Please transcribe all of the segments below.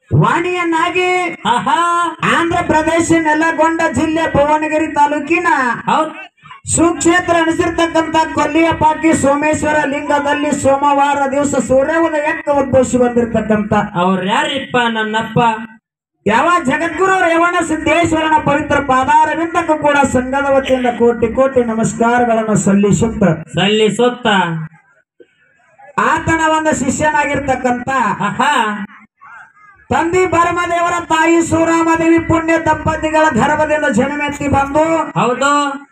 ವಾಣಿಯನ್ನಾಗಿ ಆಹಾ ಆಂಧ್ರ ಪ್ರದೇಶ ನೆಲಗೊಂಡ ಜಿಲ್ಲೆ ಭುವನಗಿರಿ ತಾಲೂಕಿನ ಹೌದ್ ಸುಕ್ಷೇತ್ರ ಅನಿಸಿರ್ತಕ್ಕಂತ ಕೊಲ್ಲಿಯಪಾಕಿ ಸೋಮೇಶ್ವರ ಲಿಂಗದಲ್ಲಿ ಸೋಮವಾರ ದಿವಸ ಸೂರ್ಯ ಉದಯಕ್ಕೆ ಉದ್ಭವಿಸಿ ಬಂದಿರತಕ್ಕಂತ ಅವ್ರ ಯಾರಿಪ್ಪ ನನ್ನಪ್ಪ ಯಾವ ಜಗದ್ಗುರು ರೇವಣ ಸಿದ್ದೇಶ್ವರನ ಪವಿತ್ರ ಪಾದಾರವಿಂದಕ್ಕೂ ಕೂಡ ಸಂಘದ ವತಿಯಿಂದ ಕೋಟಿ ಕೋಟಿ ನಮಸ್ಕಾರಗಳನ್ನು ಸಲ್ಲಿಸುತ್ತ ಸಲ್ಲಿಸುತ್ತ ಆತನ ಒಂದು ಶಿಷ್ಯನಾಗಿರ್ತಕ್ಕಂತ ಆಹಾ ತಂದೆ ಭರಮದೇವರ ತಾಯಿ ಸೂರಾಮದೇವಿ ಪುಣ್ಯ ದಂಪತಿಗಳ ಗರ್ಭದಿಂದ ಜನ್ಮೆತ್ತಿ ಬಂದು ಹೌದು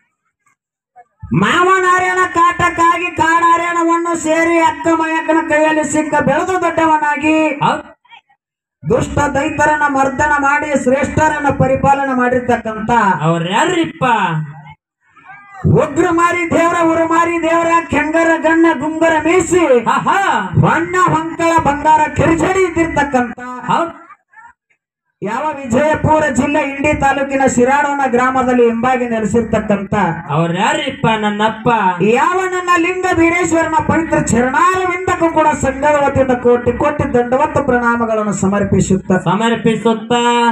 ಮಾವನಾರ್ಯನ ಕಾಟಕ್ಕಾಗಿ ಕಾಡಾರ್ಯನವನ್ನು ಸೇರಿ ಅಕ್ಕ ಮಯಕ್ಕನ ಕೈಯಲ್ಲಿ ಸಿಕ್ಕ ಬೆಳೆದು ದೊಡ್ಡವನಾಗಿ ಹೌದ್ ದುಷ್ಟ ದೈತರನ್ನ ಮರ್ದನ ಮಾಡಿ ಶ್ರೇಷ್ಠರನ್ನ ಪರಿಪಾಲನೆ ಮಾಡಿರ್ತಕ್ಕಂತ ಅವ್ರ ಯಾರಿಪ್ಪ ಉಗ್ರ ಮಾರಿ ದೇವರ ಉರುಮಾರಿ ದೇವರ ಕೆಂಗರ ಗಣ್ಣ ಗುಂಗರ ಮೀಸಿ ಆಹಾ ಹೊಣ್ಣ ಹೊಂಕಳ ಬಂಗಾರ ಕಿರಿಚಡಿ ಇದ್ದಿರ್ತಕ್ಕಂತ ಹೌದ್ ಯಾವ ವಿಜಯಪುರ ಜಿಲ್ಲೆ ಇಂಡಿ ತಾಲೂಕಿನ ಶಿರಾಡೋಣ ಗ್ರಾಮದಲ್ಲಿ ಎಂಬಾಗಿ ನೆಲೆಸಿರ್ತಕ್ಕಂತ ಅವ್ರ ಯಾರಿಪ್ಪ ನನ್ನಪ್ಪ ಯಾವ ನನ್ನ ಲಿಂಗ ಬೀರೇಶ್ವರನ ಪವಿತ್ರ ಚರಣಾರವಿಂದಕ್ಕೂ ಕೂಡ ಸಂಘದ ವತಿಯಿಂದ ಕೋಟಿ ಕೋಟಿ ದಂಡವತ್ತು ಪ್ರಣಾಮಗಳನ್ನು ಸಮರ್ಪಿಸುತ್ತ ಸಮರ್ಪಿಸುತ್ತ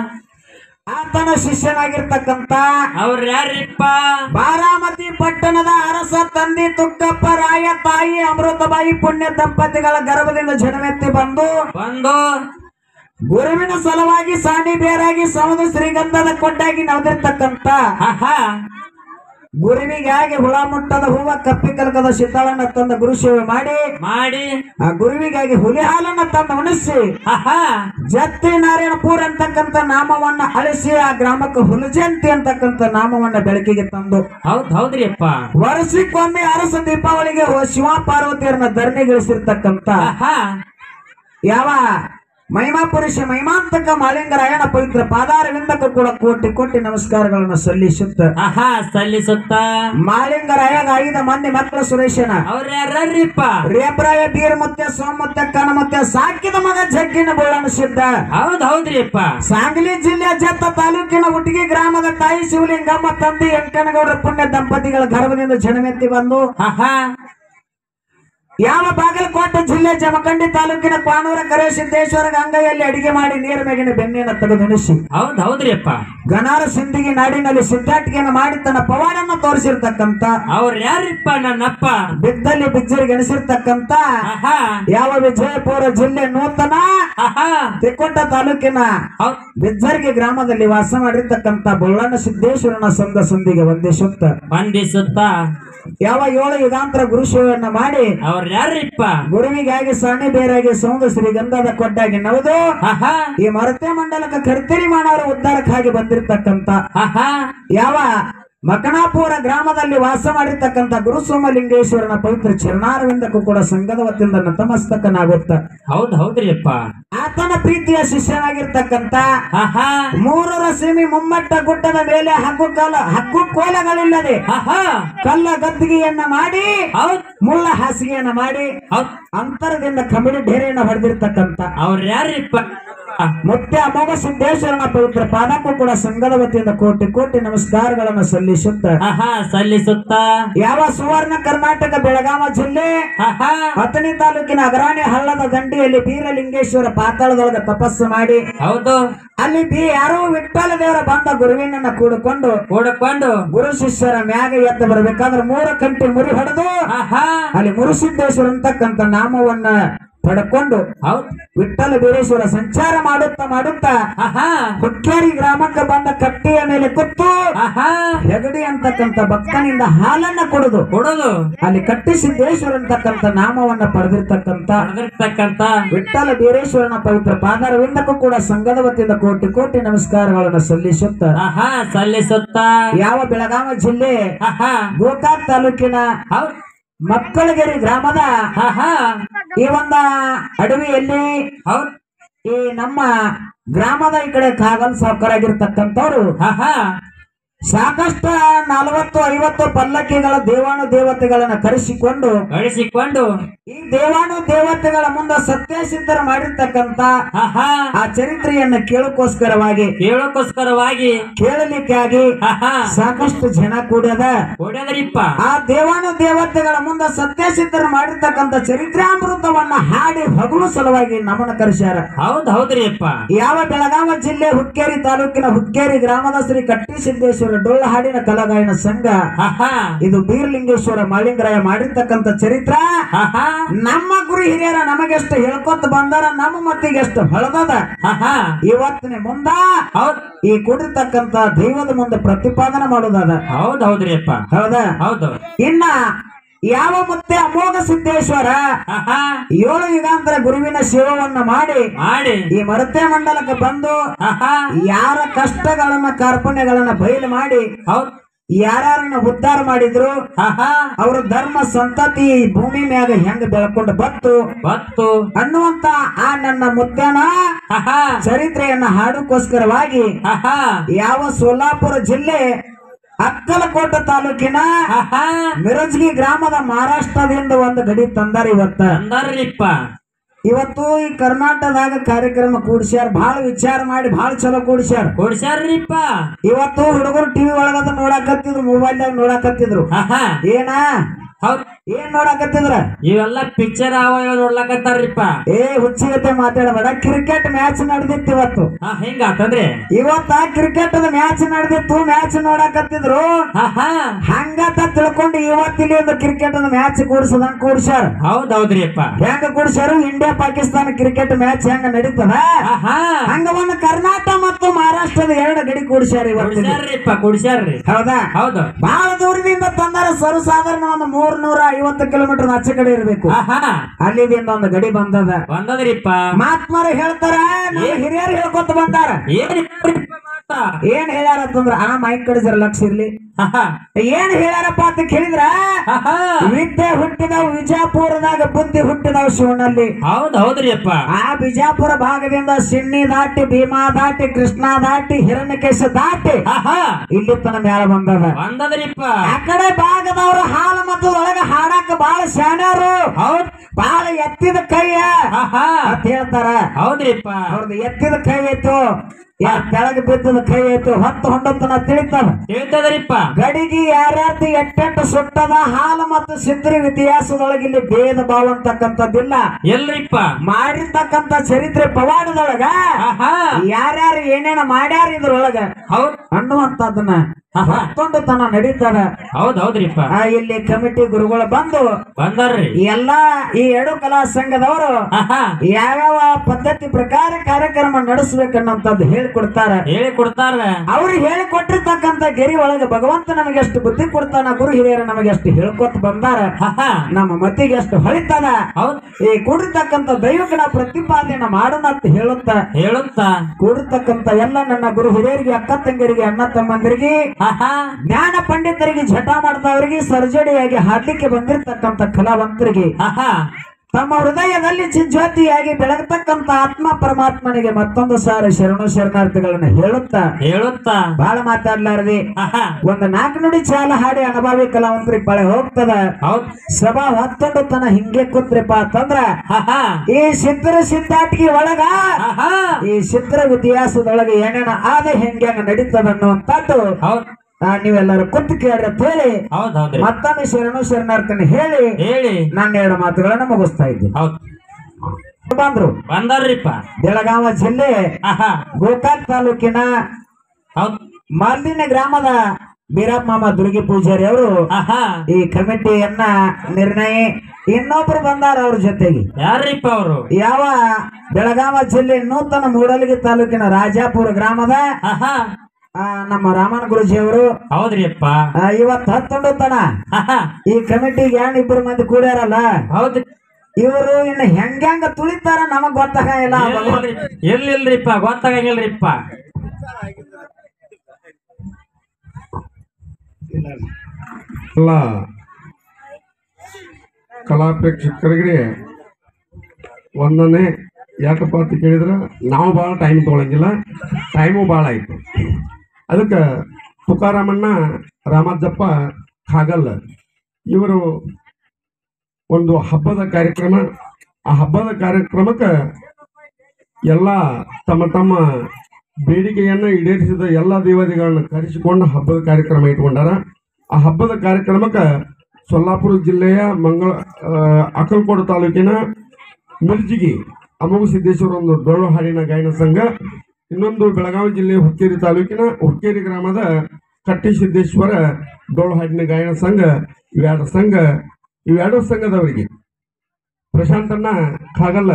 ಆತನ ಶಿಷ್ಯನಾಗಿರ್ತಕ್ಕಂತ ಅವ್ರ ಯಾರಿಪ್ಪ ಬಾರಾಮತಿ ಪಟ್ಟಣದ ಅರಸ ತಂದೆ ತುಕ್ಕಪ್ಪ ರಾಯ ತಾಯಿ ಅಮೃತಬಾಯಿ ಪುಣ್ಯ ದಂಪತಿಗಳ ಗರ್ಭದಿಂದ ಜನ್ಮೆತ್ತಿ ಬಂದು ಒಂದು ಗುರುವಿನ ಸಲುವಾಗಿ ಸಾಣಿ ಬೇರಾಗಿ ಸಮುದ್ರ ಶ್ರೀಗಂಧದ ಕೊಟ್ಟಾಗಿ ನಡೆದಿರ್ತಕ್ಕಂತ ಆಹಾ ಗುರುವಿಗಾಗಿ ಹುಳ ಮುಟ್ಟದ ಹೂವ ಕಪ್ಪಿ ಕಲಕದ ಶೀತಾಳನ್ನ ತಂದ ಗುರು ಸೇವೆ ಮಾಡಿ ಮಾಡಿ ಆ ಗುರುವಿಗಾಗಿ ಹುಲಿ ಹಾಲನ್ನ ತಂದು ಉಣಿಸಿ ಆಹಾ ಜತ್ತಿ ನಾರಾಯಣಪುರ ಅಂತಕ್ಕಂಥ ನಾಮವನ್ನ ಅಳಿಸಿ ಆ ಗ್ರಾಮಕ್ಕೆ ಹುಲಜಂತಿ ಅಂತಕ್ಕಂಥ ನಾಮವನ್ನ ಬೆಳಕಿಗೆ ತಂದು ಹೌದ್ ಹೌದ್ರಿಪ್ಪ ವರ್ಷಕ್ಕೊಮ್ಮೆ ಅರಸ ದೀಪಾವಳಿಗೆ ಹೋ- ಶಿವ ಪಾರ್ವತಿಯರನ್ನ ಧರಣಿಗಿಳಿಸಿರ್ತಕ್ಕಂಥ ಆಹಾ ಯಾವ ಮಹಿಮಾ ಪುರುಷ ಮಹಿಮಾಂತಕ ಮಾಲಿಂಗರಾಯಣ ಪವಿತ್ರ ಪಾದಾರವಿಂದಕ್ಕೂ ಕೂಡ ಕೋಟಿ ಕೋಟಿ ನಮಸ್ಕಾರಗಳನ್ನು ಸಲ್ಲಿಸುತ್ತ ಆಹಾ ಸಲ್ಲಿಸುತ್ತ ಮಾಲಿಂಗರಾಯಗ ಐದ ಮಂದಿ ಮಕ್ಕಳ ಸುರೇಶನ ಅವ್ರ ಯಾರ್ರಿಪ್ಪ ರೇಪರಾಯ ಬೀರಮುತ್ಯ ಸೋಮುತ್ಯ ಕನಮುತ್ಯ ಸಾಕಿದ ಮಗ ಜಗ್ಗಿನ ಬುಳ್ಳನ ಸಿದ್ಧ ಹೌದ್ ಹೌದ್ರಿಪ್ಪ ಸಾಂಗ್ಲಿ ಜಿಲ್ಲೆಯ ಜತ್ತ ತಾಲೂಕಿನ ಹುಟ್ಟಿಗೆ ಗ್ರಾಮದ ತಾಯಿ ಶಿವಲಿಂಗಮ್ಮ ತಂದೆ ವೆಂಕನಗೌಡರ ಪುಣ್ಯ ದಂಪತಿಗಳ ಗರ್ಭದಿಂದ ಜನ್ಮೆತ್ತಿ ಬಂದು ಆಹಾ ಯಾವ ಬಾಗಲಕೋಟೆ ಜಿಲ್ಲೆ ಜಮಖಂಡಿ ತಾಲೂಕಿನ ಪಾನೂರ ಕರೆ ಸಿದ್ದೇಶ್ವರ ಗಂಗೆಯಲ್ಲಿ ಅಡಿಗೆ ಮಾಡಿ ನೀರ ಮೇಗಿನ ಬೆನ್ನೆಯನ್ನು ತೆಗೆದುಣಿಸಿ ಹೌದ್ ಹೌದ್ರಿಪ್ಪ ಗನಾರ ಸಿಂಧಿಗೆ ನಾಡಿನಲ್ಲಿ ಸಿದ್ಧಾಟಿಕೆಯನ್ನು ಮಾಡಿ ತನ್ನ ಪವಾಡನ್ನು ತೋರಿಸಿರ್ತಕ್ಕಂತ ಅವ್ರ ಯಾರಿಪ್ಪ ನನ್ನಪ್ಪ ಬಿದ್ದಲ್ಲಿ ಬಿಜ್ಜರಿ ಗೆಣಿಸಿರ್ತಕ್ಕಂತ ಆಹಾ ಯಾವ ವಿಜಯಪುರ ಜಿಲ್ಲೆ ನೂತನ ಆಹಾ ತಿಕ್ಕೋಟ ತಾಲೂಕಿನ ಹೌದ್ ಬಿಜ್ಜರ್ಗಿ ಗ್ರಾಮದಲ್ಲಿ ವಾಸ ಮಾಡಿರ್ತಕ್ಕಂತ ಬುಳ್ಳಣ್ಣ ಸಿದ್ದೇಶ್ವರನ ಸಂಘ ಸಂಧಿಗೆ ವಂದಿಸುತ್ತ ಬಂಧಿಸುತ್ತ ಯಾವ ಏಳು ಯುಗಾಂತರ ಗುರು ಸೇವೆಯನ್ನ ಮಾಡಿ ಅವ್ರ ಯಾರಿಪ್ಪ ಗುರುವಿಗಾಗಿ ಸಣ್ಣಿ ಬೇರಾಗಿ ಸೌಂದ ಶ್ರೀಗಂಧದ ಕೊಟ್ಟಾಗಿ ನವದು ಆಹಾ ಈ ಮರತೆ ಮಂಡಲಕ್ಕೆ ಕರ್ತರಿ ಮಾಡೋರ ಉದ್ಧಾರಕ್ಕಾಗಿ ಬಂದಿರತಕ್ಕಂತ ಆಹಾ ಯಾವ ಮಕನಾಪುರ ಗ್ರಾಮದಲ್ಲಿ ವಾಸ ಮಾಡಿರ್ತಕ್ಕಂಥ ಗುರು ಸೋಮಲಿಂಗೇಶ್ವರನ ಪವಿತ್ರ ಚರಣಾರವಿಂದಕ್ಕೂ ಕೂಡ ಸಂಘದ ವತಿಯಿಂದ ನತಮಸ್ತಕನಾಗುತ್ತ ಹೌದ್ ಹೌದ್ರಿಪ್ಪ ಆತನ ಪ್ರೀತಿಯ ಶಿಷ್ಯನಾಗಿರ್ತಕ್ಕಂಥ ಆಹಾ ಮೂರರ ಸೀಮಿ ಮುಮ್ಮಟ್ಟ ಗುಡ್ಡದ ಮೇಲೆ ಹಗ್ಗು ಕಾಲ ಹಗ್ಗು ಕೋಲಗಳಿಲ್ಲದೆ ಆಹಾ ಕಲ್ಲ ಗದ್ದಿಗೆಯನ್ನ ಮಾಡಿ ಹೌದ್ ಮುಳ್ಳ ಹಾಸಿಗೆಯನ್ನ ಮಾಡಿ ಹೌದ್ ಅಂತರದಿಂದ ಕಮಿಡಿ ಢೇರೆಯನ್ನ ಹೊಡೆದಿರ್ತಕ್ಕಂಥ ಅವ್ರ ಯಾರಿಪ್ಪ ಮುತ್ಯ ಅಮೋಘ ಸಿದ್ದೇಶ್ವರನ ಪವಿತ್ರ ಪಾದಕ್ಕೂ ಕೂಡ ಸಂಘದ ವತಿಯಿಂದ ಕೋಟಿ ಕೋಟಿ ನಮಸ್ಕಾರಗಳನ್ನು ಸಲ್ಲಿಸುತ್ತ ಆಹಾ ಸಲ್ಲಿಸುತ್ತ ಯಾವ ಸುವರ್ಣ ಕರ್ನಾಟಕ ಬೆಳಗಾವ ಜಿಲ್ಲೆ ಆಹಾ ಹತ್ತನೇ ತಾಲೂಕಿನ ಅಗ್ರಾಣಿ ಹಳ್ಳದ ದಂಡಿಯಲ್ಲಿ ಬೀರಲಿಂಗೇಶ್ವರ ಪಾತಾಳದೊಳಗೆ ತಪಸ್ಸು ಮಾಡಿ ಹೌದು ಅಲ್ಲಿ ಬಿ ಯಾರೋ ವಿಠ್ಠಲ ದೇವರ ಬಂದ ಗುರುವಿನನ್ನ ಕೂಡಿಕೊಂಡು ಕೂಡಕೊಂಡು ಗುರು ಶಿಷ್ಯರ ಮ್ಯಾಗ ಎದ್ದು ಬರ್ಬೇಕಾದ್ರೆ ಮೂರು ಕಂಟಿ ಮುರಿ ಹೊಡೆದು ಆಹಾ ಅಲ್ಲಿ ಮುರುಸಿದ್ದೇಶ್ವರ ಅಂತಕ್ಕಂಥ ನಾಮವನ್ನ ಪಡ್ಕೊಂಡು ಹೌದ್ ವಿಠ್ಠಲ ಬೀರೇಶ್ವರ ಸಂಚಾರ ಮಾಡುತ್ತಾ ಮಾಡುತ್ತಾ ಆಹಾ ಹುಕ್ಕೇರಿ ಗ್ರಾಮಕ್ಕೆ ಬಂದ ಕಟ್ಟಿಯ ಮೇಲೆ ಕೂತು ಆಹಾ ಹೆಗಡಿ ಅಂತಕ್ಕಂಥ ಭಕ್ತನಿಂದ ಹಾಲನ್ನ ಕುಡಿದು ಕೊಡೋದು ಅಲ್ಲಿ ಕಟ್ಟಿ ಸಿದ್ದೇಶ್ವರ ಅಂತಕ್ಕಂಥ ನಾಮವನ್ನ ಪಡೆದಿರ್ತಕ್ಕಂಥ ನಡೆದಿರ್ತಕ್ಕಂತ ವಿಠ್ಠಲ ಬೀರೇಶ್ವರನ ಪವಿತ್ರ ಪಾದಾರವಿಂದಕ್ಕೂ ಕೂಡ ಸಂಘದ ವತಿಯಿಂದ ಕೋಟಿ ಕೋಟಿ ನಮಸ್ಕಾರಗಳನ್ನು ಸಲ್ಲಿಸುತ್ತ ಆಹಾ ಸಲ್ಲಿಸುತ್ತ ಯಾವ ಬೆಳಗಾವಿ ಜಿಲ್ಲೆ ಆಹಾ ಗೋಕಾಕ್ ತಾಲೂಕಿನ ಹೌದ್ ಮಕ್ಕಳಗೆರೆ ಗ್ರಾಮದ ಆಹಾ ಈ ಒಂದ ಅಡವಿಯಲ್ಲಿ ಹೌದ್ ಈ ನಮ್ಮ ಗ್ರಾಮದ ಈ ಕಡೆ ಕಾಗಲ್ ಸಾವುಕಾರಾಗಿರ್ತಕ್ಕಂಥವ್ರು ಆಹಾ ಸಾಕಷ್ಟು ನಲವತ್ತು ಐವತ್ತು ಪಲ್ಲಕ್ಕಿಗಳ ದೇವಾನು ದೇವತೆಗಳನ್ನ ಕರೆಸಿಕೊಂಡು ಕಳಿಸಿಕೊಂಡು ಈ ದೇವಾನು ದೇವತೆಗಳ ಮುಂದೆ ಸತ್ಯಸಿದ್ಧರ ಮಾಡಿರ್ತಕ್ಕಂತ ಆಹಾ ಆ ಚರಿತ್ರೆಯನ್ನ ಕೇಳಕ್ಕೋಸ್ಕರವಾಗಿ ಕೇಳೋಕ್ಕೋಸ್ಕರವಾಗಿ ಕೇಳಲಿಕ್ಕಾಗಿ ಆಹಾ ಸಾಕಷ್ಟು ಜನ ಕೂಡ್ಯದ ಹೊಡೆದ್ರಿಪ್ಪ ಆ ದೇವಾನು ದೇವತೆಗಳ ಮುಂದೆ ಸತ್ಯಸಿದ್ಧರು ಮಾಡಿರ್ತಕ್ಕಂಥ ಚರಿತ್ರಾಮೃತವನ್ನ ಹಾಡಿ ಹಗಲು ಸಲುವಾಗಿ ನಮ್ಮನ್ನ ಕರೆಸ್ಯಾರ ಹೌದ್ ಹೌದ್ರಿ ಅಪ್ಪ ಯಾವ ಬೆಳಗಾವ ಜಿಲ್ಲೆ ಹುಕ್ಕೇರಿ ತಾಲೂಕಿನ ಹುಕ್ಕೇರಿ ಗ್ರಾಮದ ಶ್ರೀ ಕಟ್ಟಿಸಿದ್ದೇಶ್ವರ ಡೊಳ್ಳ ಹಾಡಿನ ಕಲಾಗಾಯನ ಸಂಘ ಆಹಾ ಇದು ಬೀರ್ಲಿಂಗೇಶ್ವರ ಮಾಳಿಂಗರಾಯ ಮಾಡಿರ್ತಕ್ಕಂಥ ಚರಿತ್ರ ಆಹಾ ನಮ್ಮ ಗುರು ಹಿರಿಯರ ನಮಗೆಷ್ಟು ಹೇಳ್ಕೊತ ಬಂದಾರ ನಮ್ಮ ಮತ್ತಿಗೆ ಎಷ್ಟು ಹೊಳದದ ಆಹಾ ಇವತ್ತಿನ ಮುಂದ ಹೌದ್ ಈ ಕುಡಿರ್ತಕ್ಕಂಥ ದೈವದ ಮುಂದೆ ಪ್ರತಿಪಾದನೆ ಮಾಡೋದದ ಹೌದ್ ಹೌದ್ರಿ ಅಪ್ಪ ಹೌದಾ ಹೌದು ಇನ್ನ ಯಾವ ಮತ್ತೆ ಅಮೋಘ ಸಿದ್ದೇಶ್ವರ ಆಹಾ ಏಳು ಯುಗಾಂತರ ಗುರುವಿನ ಸೇವವನ್ನ ಮಾಡಿ ಮಾಡಿ ಈ ಮರತೆ ಮಂಡಲಕ್ಕೆ ಬಂದು ಆಹಾ ಯಾರ ಕಷ್ಟಗಳನ್ನ ಕಾರ್ಪಣ್ಯಗಳನ್ನ ಬಯಲು ಮಾಡಿ ಹೌದ್ ಯಾರನ್ನ ಉದ್ಧಾರ ಮಾಡಿದ್ರು ಆಹಾ ಅವ್ರ ಧರ್ಮ ಸಂತತಿ ಈ ಭೂಮಿ ಮ್ಯಾಗ ಹೆಂಗ ಬೆಳ್ಕೊಂಡು ಬತ್ತು ಬತ್ತು ಅನ್ನುವಂತ ಆ ನನ್ನ ಮುತ್ತನ ಆಹಾ ಚರಿತ್ರೆಯನ್ನ ಹಾಡೋಕ್ಕೋಸ್ಕರವಾಗಿ ಆಹಾ ಯಾವ ಸೋಲಾಪುರ ಜಿಲ್ಲೆ ಅಕ್ಕಲಕೋಟ ತಾಲೂಕಿನ ಆಹಾ ಮಿರಜ್ಗಿ ಗ್ರಾಮದ ಮಹಾರಾಷ್ಟ್ರದಿಂದ ಒಂದು ಗಡಿ ತಂದಾರ ಇವತ್ತ ಅಂದಾರ್ರಿಪ್ಪ ಇವತ್ತು ಈ ಕರ್ನಾಟಕದಾಗ ಕಾರ್ಯಕ್ರಮ ಕೂಡಿಸ್ಯಾರ ಬಹಳ ವಿಚಾರ ಮಾಡಿ ಬಹಳ ಚಲೋ ಕೂಡಿಸ್ಯಾರ ಕೊಡ್ಸ್ಯಾರ್ರಿಪ್ಪ ಇವತ್ತು ಹುಡುಗರು ಟಿವಿ ಒಳಗದ ನೋಡಾಕತ್ತಿದ್ರು ಮೊಬೈಲ್ದಾಗ ನೋಡಾಕತ್ತಿದ್ರು ಆಹಾ ಏನ ಹೌದ್ ಏನ್ ನೋಡಾಕತ್ತಿದ್ರ ಇವೆಲ್ಲ ಪಿಕ್ಚರ್ ಅವ ಇವ ನೋಡ್ಲಕತ್ತಾರ್ರಿಪ್ಪ ಏ ಹುಚ್ಚಿಗತೆ ಮಾತಾಡಬೇಡ ಕ್ರಿಕೆಟ್ ಮ್ಯಾಚ್ ನಡೆದಿತ್ತು ಇವತ್ತು ಹಾ ಹೆಂಗ ಆತಂದ್ರಿ ಇವತ್ತ ಕ್ರಿಕೆಟ್ ಮ್ಯಾಚ್ ನಡೆದಿತ್ತು ಮ್ಯಾಚ್ ನೋಡಾಕತ್ತಿದ್ರು ಆಹಾ ಹಂಗತ ತಿಳ್ಕೊಂಡು ಇವತ್ತಿಲ್ಲಿ ಒಂದು ಕ್ರಿಕೆಟ್ ಮ್ಯಾಚ್ ಕೂಡಿಸದಂಗ ಕೂಡ್ಸ್ಯಾರ ಹೌದ್ ಹೌದ್ರಿ ಅಪ್ಪ ಹೆಂಗ ಕೂಡ್ಸ್ಯಾರು ಇಂಡಿಯಾ ಪಾಕಿಸ್ತಾನ ಕ್ರಿಕೆಟ್ ಮ್ಯಾಚ್ ಹೆಂಗ ನಡೀತದ ಆಹಾ ಹಂಗ ಒಂದು ಕರ್ನಾಟಕ ಮತ್ತು ಮಹಾರಾಷ್ಟ್ರದ ಎರಡು ಗಡಿ ಕೂಡಿಸ್ಯಾರ ಇವತ್ತಿಲ್ಲಿ ಕೊಡ್ಸ್ಯಾರ್ರಿಪ್ಪ ಕೊಡ್ಸ್ಯಾರ್ರಿ ಹೌದಾ ಹೌದು ಬಹಳ ದೂರದಿಂದ ತಂದಾರ ಸರ್ವಸಾಧಾರಣ ಒಂದು ಮೂರ್ ನೂರ ಐವತ್ತು ಕಿಲೋಮೀಟರ್ ಆಚೆ ಕಡೆ ಇರಬೇಕು ಆಹಾ ಅಲ್ಲಿದಿಂದ ಒಂದು ಗಡಿ ಬಂದದ ಬಂದದ್ರಿಪ್ಪ ಮಹಾತ್ಮರು ಹೇಳ್ತಾರ ನಮ್ಮ ಹಿರಿಯರು ಹೇಳ್ಕೊತ ಬಂದಾರ ಏನಿಪ್ಪ ಮಾತ ಏನ್ ಹೇಳ್ಯಾರ ಅಂತಂದ್ರ ಆ ಮೈಕ್ ಕಡೆ ಜರ ಲಕ್ಷ ಇರ್ಲಿ ಆಹಾ ಏನ್ ಹೇಳ್ಯಾರಪ್ಪ ಅಂತ ಕೇಳಿದ್ರ ಆಹಾ ವಿದ್ಯೆ ಹುಟ್ಟಿದವು ವಿಜಯಪುರದಾಗ ಬುದ್ಧಿ ಹುಟ್ಟಿದವು ಶಿವನಲ್ಲಿ ಹೌದ್ ಹೌದ್ರಿ ಅಪ್ಪ ಆ ಬಿಜಾಪುರ ಭಾಗದಿಂದ ಸಿಣ್ಣಿ ದಾಟಿ ಭೀಮಾ ದಾಟಿ ಕೃಷ್ಣ ದಾಟಿ ಹಿರಣ್ಯಕೇಶ ದಾಟಿ ಆಹಾ ಇಲ್ಲಿ ತನ ಮ್ಯಾಲ ಬಂದದ ಬಂದದ್ರಿಪ್ಪ ಆ ಕಡೆ ಭಾಗದವರು ಹಾಲು ಮತ್ತು ಒಳಗ ಹಾಡಾಕ ಬಾಳ ಶಾಣ್ಯಾರು ಹೌದ್ ಬಾಳ ಎತ್ತಿದ ಕೈಯ ಆಹಾ ಅಂತ ಹೇಳ್ತಾರ ಹೌದ್ರಿಪ್ಪ ಅವ್ರದ್ದು ಎತ್ತಿದ ಕೈ ಐತು ಯಾ ಕೆಳಗೆ ಬಿದ್ದದ ಕೈ ಐತು ಹೊತ್ತು ಹೊಂಡತನ ತಿಳಿತಾವ ಹೇಳ್ತದ್ರಿಪ್ಪ ಗಡಿಗೆ ಯಾರ್ಯಾರ್ದು ಎಟ್ಟೆಟ್ಟು ಸುಟ್ಟದ ಹಾಲು ಮತ್ತು ಸಿದ್ರಿ ಇತಿಹಾಸದೊಳಗೆ ಇಲ್ಲಿ ಭೇದ ಭಾವ ಅಂತಕ್ಕಂಥದ್ದಿಲ್ಲ ಎಲ್ರಿಪ್ಪ ಮಾಡಿರ್ತಕ್ಕಂಥ ಚರಿತ್ರೆ ಪವಾಡದೊಳಗ ಆಹಾ ಯಾರ್ಯಾರು ಏನೇನ ಮಾಡ್ಯಾರ ಇದ್ರೊಳಗ ಹೌದ್ ಅನ್ನುವಂಥದ್ದನ್ನ ಆಹಾ. ಹೊತ್ತೊಂಡು ತನ ನಡೀತದ ಹೌದ್ ಹೌದ್ರಿಪ್ಪ ಆ ಇಲ್ಲಿ ಕಮಿಟಿ ಗುರುಗಳು ಬಂದು ಬಂದಾರ್ರಿ ಎಲ್ಲಾ ಈ ಎಡು ಕಲಾ ಸಂಘದವರು ಆಹಾ ಯಾವ್ಯಾವ ಪದ್ಧತಿ ಪ್ರಕಾರ ಕಾರ್ಯಕ್ರಮ ನಡೆಸ್ಬೇಕನ್ನಂತದ್ದು ಹೇಳಿಕೊಡ್ತಾರ ಹೇಳಿ ಕೊಡ್ತಾರ ಅವ್ರು ಹೇಳಿಕೊಟ್ಟಿರ್ತಕ್ಕಂಥ ಗೆರಿ ಒಳಗೆ ಭಗವಂತ ನಮಗೆ ಎಷ್ಟು ಬುದ್ಧಿ ಕೊಡ್ತಾನ ಗುರು ಹಿರಿಯರು ನಮಗೆ ಎಷ್ಟು ಹೇಳ್ಕೊತ ಬಂದಾರ ಆಹಾ ನಮ್ಮ ಮತಿಗೆ ಎಷ್ಟು ಹೊಳಿತದ ಹೌದ್ ಈ ಕೂಡಿರ್ತಕ್ಕಂಥ ದೈವಕ್ಕೆ ನಾವು ಪ್ರತಿಪಾದನೆ ಮಾಡೋಣ ಅಂತ ಹೇಳುತ್ತ ಹೇಳುತ್ತಾ ಕೂಡಿರ್ತಕ್ಕಂಥ ಎಲ್ಲ ನನ್ನ ಗುರು ಹಿರಿಯರಿಗೆ ಅಕ್ಕ ತಂಗಿಯರಿಗೆ ಅಣ್ಣ ತಮ್ಮಂದಿರಿಗೆ ಆಹಾ ಜ್ಞಾನ ಪಂಡಿತರಿಗೆ ಜಟ ಮಾಡ್ದವರಿಗೆ ಸರ್ಜರಿಯಾಗಿ ಹಾಡ್ಲಿಕ್ಕೆ ಬಂದಿರತಕ್ಕಂಥ ಕಲಾವಂತರಿಗೆ ಆಹಾ ತಮ್ಮ ಹೃದಯದಲ್ಲಿ ಜ್ಯೋತಿಯಾಗಿ ಬೆಳಗತಕ್ಕಂತ ಆತ್ಮ ಪರಮಾತ್ಮನಿಗೆ ಮತ್ತೊಂದು ಸಾರಿ ಶರಣು ಶರಣಾರ್ಥಿಗಳನ್ನ ಹೇಳುತ್ತಾ ಹೇಳುತ್ತಾ ಬಹಳ ಮಾತಾಡ್ಲಾರ್ದಿ ಆಹಾ ಒಂದು ನಾಲ್ಕು ನುಡಿ ಚಾಲ ಹಾಡಿ ಅನುಭವಿ ಕಲಾವಂತರಿಗೆ ಬಳೆ ಹೋಗ್ತದ ಹೌದ್ ಸಭಾ ಹೊತ್ತೊಂಡು ತನ ಹಿಂಗೆ ಕೂತ್ರಿಪ್ಪ ಅಂತಂದ್ರ ಆಹಾ ಈ ಸಿದ್ಧರ ಸಿದ್ಧಾಟಿಗೆ ಒಳಗ ಆಹಾ ಈ ಸಿದ್ಧರ ಇತಿಹಾಸದೊಳಗೆ ಏನೇನ ಆದ ಹೆಂಗೆ ಹೆಂಗ ನಡೀತದ ಅನ್ನುವಂಥದ್ದು ಹೌದ್ ಆ, ನೀವೆಲ್ಲರೂ ಕುತ್ತು ಕೇಳ್ರಿ ಅಂತ ಹೇಳಿ ಹೌದ್ ಹೌದ್ರಿ ಮತ್ತೊಮ್ಮೆ ಶರಣು ಶರಣಾರ್ಥಿನ ಹೇಳಿ ಹೇಳಿ ನಾನು ಎರಡು ಮಾತುಗಳನ್ನ ಮುಗಿಸ್ತಾ ಇದ್ದೀನಿ ಹೌದ್ ಬಂದ್ರು ಬಂದಾರ್ರಿಪ್ಪ ಬೆಳಗಾವ ಜಿಲ್ಲೆ ಆಹಾ ಗೋಕಾಕ್ ತಾಲೂಕಿನ ಹೌದ್ ಮಲ್ಲಿನ ಗ್ರಾಮದ ಬೀರಪ್ಪ ದುರ್ಗಿ ಪೂಜಾರಿ ಅವರು ಆಹಾ ಈ ಕಮಿಟಿಯನ್ನ ನಿರ್ಣಯ ಇನ್ನೊಬ್ರು ಬಂದಾರ ಅವ್ರ ಜೊತೆಗೆ ಯಾರ್ರಿಪ್ಪ ಅವರು ಯಾವ ಬೆಳಗಾವ ಜಿಲ್ಲೆ ನೂತನ ಮೂಡಲಗಿ ತಾಲೂಕಿನ ರಾಜಾಪುರ ಗ್ರಾಮದ ಆಹಾ ಆ, ನಮ್ಮ ರಾಮನ ಗುರುಜಿ ಅವರು ಹೌದ್ರಿ ಅಪ್ಪ ಇವತ್ತು ಹತ್ತೊಂದು ತನ ಆಹಾ ಈ ಕಮಿಟಿಗೆ ಏನ್ ಇಬ್ಬರು ಮಂದಿ ಕೂಡ್ಯಾರಲ್ಲ ಹೌದ್ ಇವರು ಇನ್ನು ಹೆಂಗ್ಯಾಂಗ ತುಳಿತಾರ ನಮಗ್ ಗೊತ್ತಾಗಲ್ಲ ಎಲ್ಲಿಲ್ರಿಪ್ಪ ಗೊತ್ತಾಗಂಗಿಲ್ರಿಪ್ಪ ಎಲ್ಲ ಕಲಾ ಪ್ರೇಕ್ಷಕರಿಗೆ ಒಂದನೇ ಯಾಕಪ್ಪ ಅಂತ ಕೇಳಿದ್ರೆ ನಾವು ಭಾಳ ಟೈಮ್ ತೊಗೊಳಂಗಿಲ್ಲ ಟೈಮು ಭಾಳ ಆಯಿತು ಅದಕ್ಕೆ ತುಕಾರಾಮಣ್ಣ ರಾಮಜ್ಜಪ್ಪ ಖಾಗಲ್ ಇವರು ಒಂದು ಹಬ್ಬದ ಕಾರ್ಯಕ್ರಮ ಆ ಹಬ್ಬದ ಕಾರ್ಯಕ್ರಮಕ್ಕೆ ಎಲ್ಲ ತಮ್ಮ ತಮ್ಮ ಬೇಡಿಕೆಯನ್ನ ಈಡೇರಿಸಿದ ಎಲ್ಲ ದೇವತೆಗಳನ್ನ ಕರೆಸಿಕೊಂಡು ಹಬ್ಬದ ಕಾರ್ಯಕ್ರಮ ಇಟ್ಕೊಂಡಾರ ಆ ಹಬ್ಬದ ಕಾರ್ಯಕ್ರಮಕ್ಕೆ ಸೊಲ್ಲಾಪುರ ಜಿಲ್ಲೆಯ ಮಂಗಳ ಆ, ಅಕ್ಕಲಕೋಟೆ ತಾಲೂಕಿನ ಮಿರ್ಜಿಗಿ ಅಮೋಘ ಸಿದ್ದೇಶ್ವರ ಒಂದು ಡೊಳ್ಳು ಹಾಡಿನ ಗಾಯನ ಸಂಘ ಇನ್ನೊಂದು ಬೆಳಗಾವಿ ಜಿಲ್ಲೆಯ ಹುಕ್ಕೇರಿ ತಾಲೂಕಿನ ಹುಕ್ಕೇರಿ ಗ್ರಾಮದ ಕಟ್ಟಿ ಸಿದ್ದೇಶ್ವರ ಡೊಳ್ಳು ಹಾಡಿನ ಗಾಯನ ಸಂಘ ಇವೆರಡು ಸಂಘ ಇವೆರಡು ಸಂಘದವರಿಗೆ ಪ್ರಶಾಂತಣ್ಣ ಖಾಗಲ್ಲ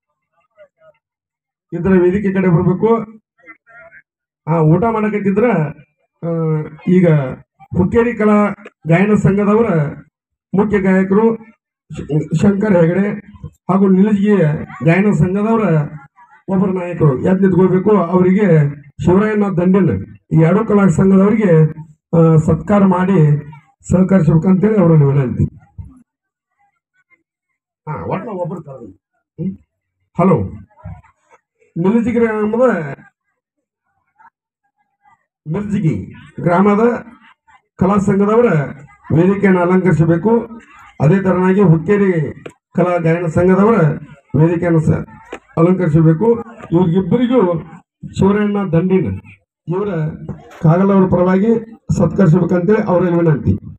ಇದರ ವೇದಿಕೆ ಕಡೆ ಬರಬೇಕು ಆ ಊಟ ಮಾಡಕತ್ತಿದ್ರ ಆ, ಈಗ ಹುಕ್ಕೇರಿ ಕಲಾ ಗಾಯನ ಸಂಘದವರ ಮುಖ್ಯ ಗಾಯಕರು ಶ- ಶಂಕರ್ ಹೆಗಡೆ ಹಾಗೂ ನಿಲಜಿಗೆ ಗಾಯನ ಸಂಘದವರ ಒಬ್ಬರ ನಾಯಕರು ಎದ್ದು ನಿಂತ್ಕೋಬೇಕು ಅವರಿಗೆ ಶಿವರಾಯನ ದಂಡಿನ ಈ ಎರಡು ಕಲಾ ಸಂಘದವರಿಗೆ ಆ, ಸತ್ಕಾರ ಮಾಡಿ ಸಹಕರಿಸ್ಬೇಕಂತೇಳಿ ಅವರಲ್ಲಿ ವಿನಂತಿ ಹಾ ಒಟ್ಟು ಒಬ್ಬರು ಹಲೋ ನಿಲಜಿಗಿ ಗ್ರಾಮದ ಮಿರ್ಜಿಗಿ ಗ್ರಾಮದ ಕಲಾ ಸಂಘದವರ ವೇದಿಕೆಯನ್ನು ಅಲಂಕರಿಸಬೇಕು ಅದೇ ತರನಾಗಿ ಹುಕ್ಕೇರಿ ಕಲಾ ಗಾಯನ ಸಂಘದವರ ವೇದಿಕೆಯನ್ನು ಸ ಅಲಂಕರಿಸಬೇಕು ಇವ್ರಿಗಿಬ್ಬರಿಗೂ ಶಿವರಣ್ಣ ದಂಡಿನ ಇವರ ಕಾಗಲವರ ಪರವಾಗಿ ಸತ್ಕರಿಸಬೇಕಂತೇಳಿ ಅವರಲ್ಲಿ ವಿನಂತಿ